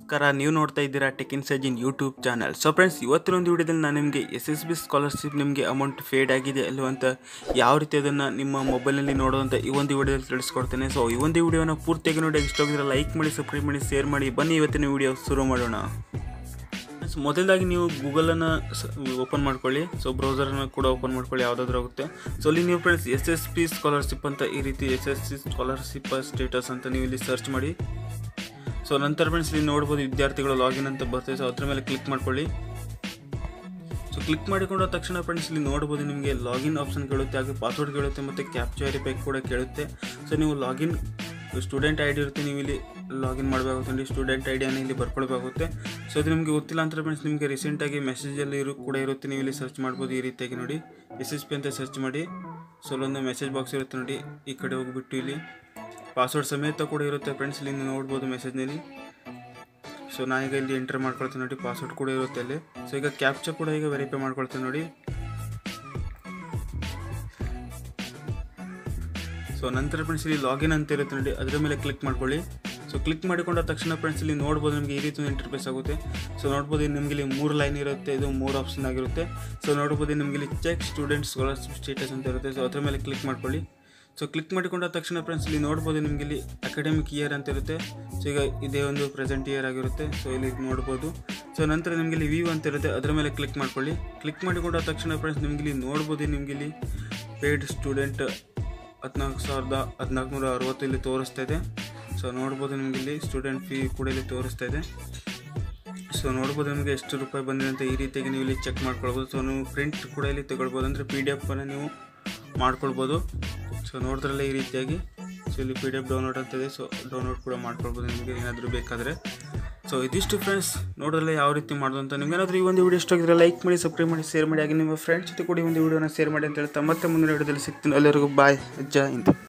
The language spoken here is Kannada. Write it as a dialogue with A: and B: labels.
A: ನಮಸ್ಕಾರ ನೀವು ನೋಡ್ತಾ ಇದ್ದೀರಾ tech in Sajin YouTube channel so friends ಇವತ್ತಿನ ಒಂದು ವಿಡಿಯೋದಲ್ಲಿ ನಾನು ನಿಮಗೆ ಎಸ್ ಎಸ್ ಬಿ ಸ್ಕಾಲರ್ಶಿಪ್ ನಿಮಗೆ ಅಮೌಂಟ್ ಫೇಡ್ ಆಗಿದೆ ಅಲ್ವ ಅಂತ ಯಾವ ರೀತಿ ಅದನ್ನು ನಿಮ್ಮ ಮೊಬೈಲಲ್ಲಿ ನೋಡೋದಂತ ಈ ಒಂದು ವಿಡಿಯೋದಲ್ಲಿ ತಿಳಿಸ್ಕೊಡ್ತೇನೆ ಸೊ ಈ ಒಂದು ವಿಡಿಯೋನ ಪೂರ್ತಿಯಾಗಿ ನೋಡಿ ಇಷ್ಟ ಆಗಿದ್ರೆ ಲೈಕ್ ಮಾಡಿ ಸಬ್ಸ್ಕ್ರೈಬ್ ಮಾಡಿ ಶೇರ್ ಮಾಡಿ ಬನ್ನಿ ಇವತ್ತಿನ ವಿಡಿಯೋ ಶುರು ಮಾಡೋಣ Friends, ಮೊದಲದಾಗಿ ನೀವು ಗೂಗಲನ್ನು ಓಪನ್ ಮಾಡ್ಕೊಳ್ಳಿ ಸೊ ಬ್ರೌಸರನ್ನು ಕೂಡ ಓಪನ್ ಮಾಡ್ಕೊಳ್ಳಿ ಯಾವುದಾದ್ರೂ ಆಗುತ್ತೆ ಸೊ ಅಲ್ಲಿ ನೀವು friends S S P scholarship ಅಂತ ಈ ರೀತಿ S S C scholarship status ಅಂತ ನೀವು ಇಲ್ಲಿ ಸರ್ಚ್ ಮಾಡಿ ಸೊ ನಂತರ ಫ್ರೆಂಡ್ಸ್ ಇಲ್ಲಿ ನೋಡ್ಬೋದು ವಿದ್ಯಾರ್ಥಿಗಳು ಲಾಗಿನ್ ಅಂತ ಬರ್ತದೆ ಸೊ ಅದ್ರ ಮೇಲೆ ಕ್ಲಿಕ್ ಮಾಡ್ಕೊಳ್ಳಿ ಸೊ ಕ್ಲಿಕ್ ಮಾಡಿಕೊಂಡ ತಕ್ಷಣ ಫ್ರೆಂಡ್ಸ್ ಇಲ್ಲಿ ನೋಡ್ಬೋದು ನಿಮಗೆ ಲಾಗಿನ್ ಆಪ್ಷನ್ ಕೇಳುತ್ತೆ ಹಾಗೆ ಪಾಸ್ವರ್ಡ್ ಕೇಳುತ್ತೆ ಮತ್ತು ಕ್ಯಾಪ್ಚರ್ ವೆರಿಫೈ ಕೂಡ ಕೇಳುತ್ತೆ ಸೊ ನೀವು ಲಾಗಿನ್ ಸ್ಟೂಡೆಂಟ್ ಐ ಡಿ ಇರುತ್ತೆ ನೀವು ಇಲ್ಲಿ ಲಾಗಿನ್ ಮಾಡಬೇಕಾಗುತ್ತೆ ನೋಡಿ ಸ್ಟೂಡೆಂಟ್ ಐ ಡಿಯನ್ನು ಇಲ್ಲಿ ಬರ್ಕೊಳ್ಬೇಕಾಗುತ್ತೆ ಸೊ ಅದು ನಿಮಗೆ ಗೊತ್ತಿಲ್ಲ ಅಂತ ಫ್ರೆಂಡ್ಸ್ ನಿಮಗೆ ರೀಸೆಂಟಾಗಿ ಮೆಸೇಜಲ್ಲಿ ಇರು ಕೂಡ ಇರುತ್ತೆ ನೀವು ಇಲ್ಲಿ ಸರ್ಚ್ ಮಾಡ್ಬೋದು ಈ ರೀತಿಯಾಗಿ ನೋಡಿ ಎಸ್ ಎಸ್ ಪಿ ಅಂತ ಸರ್ಚ್ ಮಾಡಿ ಸೊ ಅಲ್ಲೊಂದು ಮೆಸೇಜ್ ಬಾಕ್ಸ್ ಇರುತ್ತೆ ನೋಡಿ ಈ ಕಡೆ ಹೋಗಿಬಿಟ್ಟು ಇಲ್ಲಿ ಪಾಸ್ವರ್ಡ್ ಸಮೇತ ಕೂಡ ಇರುತ್ತೆ ಫ್ರೆಂಡ್ಸ್ ಇಲ್ಲಿ ನೀವು ನೋಡ್ಬೋದು ಮೆಸೇಜ್ನಲ್ಲಿ ಸೊ ನಾನೀಗ ಇಲ್ಲಿ ಎಂಟರ್ ಮಾಡ್ಕೊಳ್ತೀನಿ ನೋಡಿ ಪಾಸ್ವರ್ಡ್ ಕೂಡ ಇರುತ್ತೆ ಅಲ್ಲಿ ಸೊ ಈಗ ಕ್ಯಾಪ್ಚರ್ ಕೂಡ ಈಗ ವೆರಿಫೈ ಮಾಡ್ಕೊಳ್ತೀನಿ ನೋಡಿ ಸೊ ನಂತರ ಫ್ರೆಂಡ್ಸ್ ಇಲ್ಲಿ ಲಾಗಿನ್ ಅಂತ ಇರುತ್ತೆ ನೋಡಿ ಅದರ ಮೇಲೆ ಕ್ಲಿಕ್ ಮಾಡ್ಕೊಳ್ಳಿ ಸೊ ಕ್ಲಿಕ್ ಮಾಡಿಕೊಂಡ ತಕ್ಷಣ ಫ್ರೆಂಡ್ಸ್ ಇಲ್ಲಿ ನೋಡ್ಬೋದು ನಿಮಗೆ ಈ ರೀತಿ ಒಂದು ಇಂಟರ್ಫೇಸ್ ಆಗುತ್ತೆ ಸೊ ನೋಡ್ಬೋದು ಇಲ್ಲಿ ನಿಮಗೆ ಇಲ್ಲಿ ಮೂರು ಲೈನ್ ಇರುತ್ತೆ ಇದು ಮೂರು ಆಪ್ಷನ್ ಆಗಿರುತ್ತೆ ಸೊ ನೋಡ್ಬೋದು ನಿಮಗೆ ಇಲ್ಲಿ ಚೆಕ್ ಸ್ಟೂಡೆಂಟ್ ಸ್ಕಾಲರ್ಶಿಪ್ ಸ್ಟೇಟಸ್ ಅಂತ ಇರುತ್ತೆ ಸೊ ಅದ್ರ ಮೇಲೆ ಕ್ಲಿಕ್ ಮಾಡ್ಕೊಳ್ಳಿ ಸೊ ಕ್ಲಿಕ್ ಮಾಡಿಕೊಂಡ ತಕ್ಷಣ ಫ್ರೆಂಡ್ಸ್ ಇಲ್ಲಿ ನೋಡ್ಬೋದು ನಿಮಗೆ ಇಲ್ಲಿ ಅಕಾಡೆಮಿಕ್ ಇಯರ್ ಅಂತ ಇರುತ್ತೆ ಸೊ ಈಗ ಇದೇ ಒಂದು ಪ್ರೆಸೆಂಟ್ ಇಯರ್ ಆಗಿರುತ್ತೆ ಸೊ ಇಲ್ಲಿ ನೋಡ್ಬೋದು ಸೊ ನಂತರ ನಿಮಗೆ ಇಲ್ಲಿ ವ್ಯೂ ಅಂತ ಇರುತ್ತೆ ಅದರ ಮೇಲೆ ಕ್ಲಿಕ್ ಮಾಡ್ಕೊಳ್ಳಿ ಕ್ಲಿಕ್ ಮಾಡಿಕೊಂಡ ತಕ್ಷಣ ಫ್ರೆಂಡ್ಸ್ ನಿಮಗೆ ಇಲ್ಲಿ ನೋಡ್ಬೋದು ನಿಮಗೆ ಇಲ್ಲಿ ಪೇಯ್ಡ್ ಸ್ಟೂಡೆಂಟ್ ಹದಿನಾಲ್ಕು ಸಾವಿರದ ಹದಿನಾಲ್ಕು ನೂರ ಅರವತ್ತು ಇಲ್ಲಿ ತೋರಿಸ್ತಾ ಇದೆ ಸೊ ನೋಡ್ಬೋದು ನಿಮಗೆ ಇಲ್ಲಿ ಸ್ಟೂಡೆಂಟ್ ಫೀ ಕೂಡ ಇಲ್ಲಿ ತೋರಿಸ್ತಾ ಇದೆ ಸೊ ನೋಡ್ಬೋದು ನಿಮಗೆ ಎಷ್ಟು ರೂಪಾಯಿ ಬಂದಿದೆ ಅಂತ ಈ ರೀತಿಯಾಗಿ ನೀವು ಇಲ್ಲಿ ಚೆಕ್ ಮಾಡ್ಕೊಳ್ಬೋದು ಸೊ ನೀವು ಪ್ರಿಂಟ್ ಕೂಡ ಇಲ್ಲಿ ತಗೊಳ್ಬೋದು ಅಂದರೆ ಪಿ ಡಿ ಎಫನ್ನು ನೀವು ಮಾಡ್ಕೊಳ್ಬೋದು ಸೊ ನೋಡಿದ್ರಲ್ಲ ಈ ರೀತಿಯಾಗಿ ಸೊ ಇಲ್ಲಿ ಪಿ ಡಿ ಎಫ್ ಡೌನ್ಲೋಡ್ ಆಗ್ತದೆ ಸೊ ಡೌನ್ಲೋಡ್ ಕೂಡ ಮಾಡ್ಕೊಳ್ಬೋದು ನಿಮಗೆ ಏನಾದರೂ ಬೇಕಾದರೆ ಸೊ ಇದಿಷ್ಟು ಫ್ರೆಂಡ್ಸ್ ನೋಡಿದ್ರೆ ಯಾವ ರೀತಿ ಮಾಡೋದು ಅಂತ ನಿಮ್ಗೆ ಏನಾದರೂ ಈ ಒಂದು ವಿಡಿಯೋ ಇಷ್ಟ ಆಗಿದ್ರೆ ಲೈಕ್ ಮಾಡಿ ಸಬ್ಸ್ಕ್ರೈಬ್ ಮಾಡಿ ಶೇರ್ ಮಾಡಿ ಹಾಗೆ ನಿಮ್ಮ ಫ್ರೆಂಡ್ಸ್ ಜೊತೆ ಕೂಡ ಈ ಒಂದು ವಿಡಿಯೋನ ಶೇರ್ ಮಾಡಿ ಅಂತ ಹೇಳ್ತಾ ಮತ್ತೆ ಮುಂದಿನ ವಿಡಿಯೋದಲ್ಲಿ ಸಿಗ್ತೀನಿ ಎಲ್ಲರಿಗೂ ಬಾಯ್ ಅಜ್ಜ ಇಂತ